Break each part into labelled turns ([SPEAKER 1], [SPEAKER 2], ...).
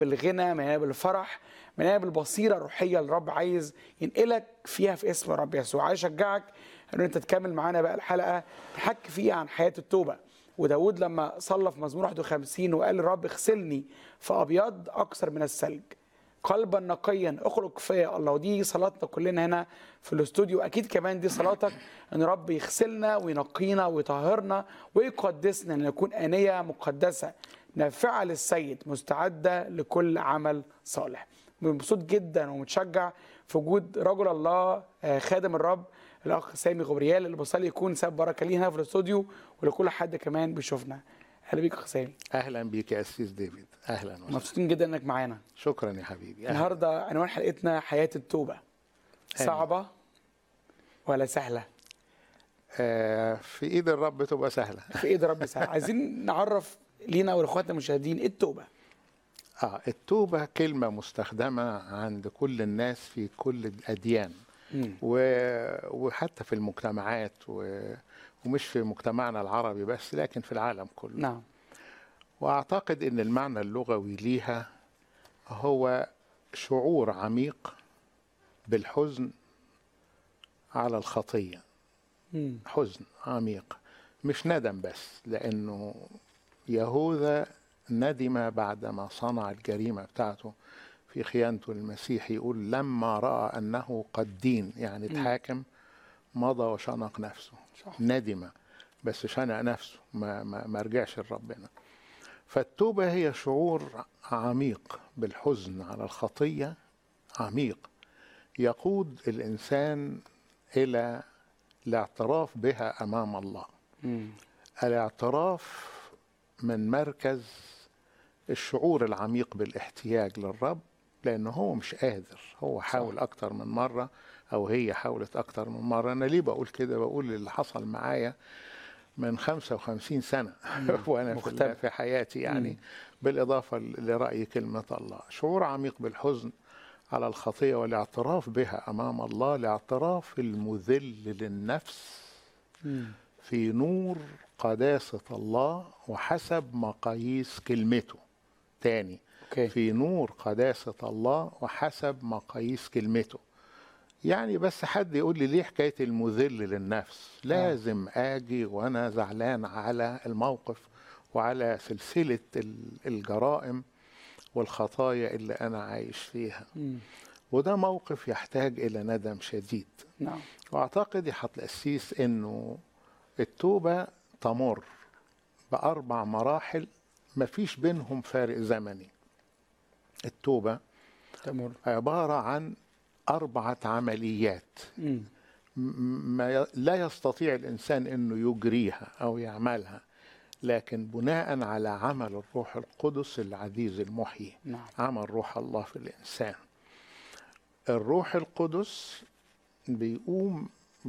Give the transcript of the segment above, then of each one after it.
[SPEAKER 1] بالغنى مليانه بالفرح مليانه بالبصيره الروحيه اللي الرب عايز ينقلك فيها في اسم الرب يسوع عايز اشجعك ان انت تكمل معانا بقى الحلقه نحكي فيها عن حياه التوبه وداود لما صلى في مزمور 51 وقال الرب اغسلني فابيض اكثر من الثلج قلبا نقيا اخرج فيا الله ودي صلاتنا كلنا هنا في الاستوديو اكيد كمان دي صلاتك ان رب يغسلنا وينقينا ويطهرنا ويقدسنا لنكون انيه مقدسه نافعه للسيد مستعده لكل عمل صالح مبسوط جدا ومتشجع في وجود رجل الله آه، خادم الرب الاخ سامي غبريال اللي بصلي يكون سبب بركه لينا في الاستوديو ولكل حد كمان بيشوفنا اهلا بيك يا اخ سامي
[SPEAKER 2] اهلا بيك يا اسيس ديفيد اهلا وسهلا
[SPEAKER 1] مبسوطين جدا انك معانا
[SPEAKER 2] شكرا يا حبيبي أهلاً.
[SPEAKER 1] النهارده عنوان حلقتنا حياه التوبه صعبه ولا سهله
[SPEAKER 2] آه في ايد الرب تبقى سهله
[SPEAKER 1] في ايد رب سهل عايزين نعرف لينا ولاخواتنا المشاهدين ايه التوبه
[SPEAKER 2] اه التوبه كلمه مستخدمه عند كل الناس في كل الاديان
[SPEAKER 1] مم.
[SPEAKER 2] و... وحتى في المجتمعات و... ومش في مجتمعنا العربي بس لكن في العالم كله
[SPEAKER 1] نعم
[SPEAKER 2] واعتقد ان المعنى اللغوي ليها هو شعور عميق بالحزن على الخطيه
[SPEAKER 1] مم.
[SPEAKER 2] حزن عميق مش ندم بس لانه يهوذا ندم بعدما صنع الجريمه بتاعته في خيانته المسيح يقول لما راى انه قد دين يعني اتحاكم مضى وشنق نفسه
[SPEAKER 1] صح.
[SPEAKER 2] ندم بس شنق نفسه ما ما, ما رجعش لربنا فالتوبه هي شعور عميق بالحزن على الخطيه عميق يقود الانسان الى الاعتراف بها امام الله
[SPEAKER 1] مم.
[SPEAKER 2] الاعتراف من مركز الشعور العميق بالاحتياج للرب لانه هو مش قادر هو حاول اكتر من مره او هي حاولت اكتر من مره انا ليه بقول كده بقول اللي حصل معايا من 55 سنه وانا في,
[SPEAKER 1] مختلف.
[SPEAKER 2] في حياتي يعني بالاضافه لراي كلمه الله شعور عميق بالحزن على الخطيه والاعتراف بها امام الله الاعتراف المذل للنفس
[SPEAKER 1] مم.
[SPEAKER 2] في نور قداسة الله وحسب مقاييس كلمته تاني
[SPEAKER 1] اوكي
[SPEAKER 2] في نور قداسة الله وحسب مقاييس كلمته يعني بس حد يقول لي ليه حكاية المذل للنفس لازم آجي وأنا زعلان على الموقف وعلى سلسلة ال- الجرائم والخطايا اللي أنا عايش فيها
[SPEAKER 1] مم.
[SPEAKER 2] وده موقف يحتاج إلى ندم شديد
[SPEAKER 1] نعم
[SPEAKER 2] واعتقد يا حضرة القسيس انه التوبه تمر باربع مراحل مفيش بينهم فارق زمني التوبه
[SPEAKER 1] تمر
[SPEAKER 2] عباره عن اربعه عمليات
[SPEAKER 1] مم.
[SPEAKER 2] م- ما ي- لا يستطيع الانسان انه يجريها او يعملها لكن بناء على عمل الروح القدس العزيز المحيي
[SPEAKER 1] نعم
[SPEAKER 2] عمل روح الله في الإنسان الروح القدس بيقوم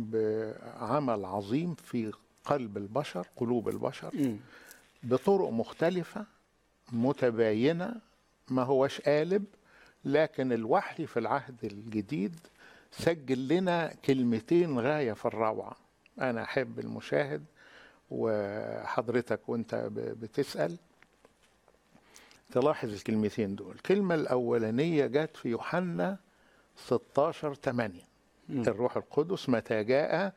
[SPEAKER 2] بعمل عظيم في قلب البشر قلوب البشر
[SPEAKER 1] مم.
[SPEAKER 2] بطرق مختلفة متباينة ما هوش قالب لكن الوحي في العهد الجديد سجل لنا كلمتين غاية في الروعة أنا أحب المشاهد وحضرتك وانت ب- بتسأل تلاحظ الكلمتين دول الكلمة الأولانية جت في يوحنا 16 8
[SPEAKER 1] مم.
[SPEAKER 2] الروح القدس متى جاء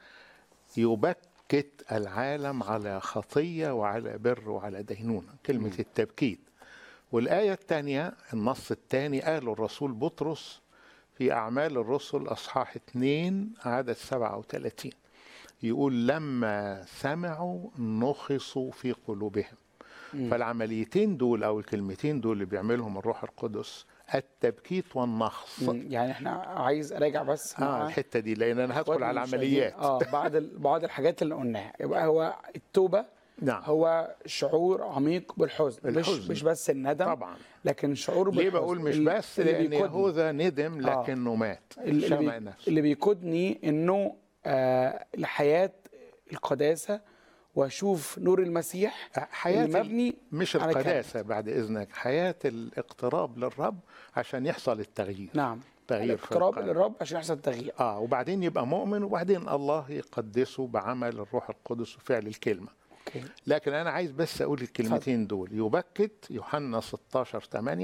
[SPEAKER 2] يبكت العالم على خطية وعلى بر وعلى دينونة كلمة التبكيت والآية الثانية النص الثاني قاله الرسول بطرس في أعمال الرسل أصحاح 2 عدد 37 يقول لما سمعوا نخصوا في قلوبهم
[SPEAKER 1] مم.
[SPEAKER 2] فالعمليتين دول أو الكلمتين دول اللي بيعملهم الروح القدس التبكيت والنخص
[SPEAKER 1] مم. يعني احنا عايز اراجع بس
[SPEAKER 2] اه
[SPEAKER 1] مع
[SPEAKER 2] الحته دي لان انا هدخل على
[SPEAKER 1] إخواتنا
[SPEAKER 2] العمليات
[SPEAKER 1] المشاهدين. اه بعد ال... بعض الحاجات اللي قلناها يبقى هو التوبه
[SPEAKER 2] نعم
[SPEAKER 1] هو شعور عميق بالحزن, مش
[SPEAKER 2] بالحزن.
[SPEAKER 1] مش بس الندم
[SPEAKER 2] طبعا
[SPEAKER 1] لكن شعور
[SPEAKER 2] ليه
[SPEAKER 1] بالحزن
[SPEAKER 2] بقول مش
[SPEAKER 1] ال-
[SPEAKER 2] بس
[SPEAKER 1] اللي
[SPEAKER 2] لان
[SPEAKER 1] بيقودني-
[SPEAKER 2] يهوذا ندم لكنه مات
[SPEAKER 1] اللي,
[SPEAKER 2] شمع
[SPEAKER 1] بي...
[SPEAKER 2] نفسه
[SPEAKER 1] اللي بيقودني انه آه لحياه القداسه واشوف نور المسيح
[SPEAKER 2] حياه
[SPEAKER 1] اللي مبني
[SPEAKER 2] مش
[SPEAKER 1] على
[SPEAKER 2] القداسه بعد اذنك حياه الاقتراب للرب عشان يحصل التغيير
[SPEAKER 1] نعم
[SPEAKER 2] تغيير في
[SPEAKER 1] الاقتراب
[SPEAKER 2] القلب.
[SPEAKER 1] للرب عشان يحصل تغيير
[SPEAKER 2] اه وبعدين يبقى مؤمن وبعدين الله يقدسه بعمل الروح القدس وفعل الكلمه
[SPEAKER 1] اوكي
[SPEAKER 2] لكن انا عايز بس اقول الكلمتين دول يبكت يوحنا 16 8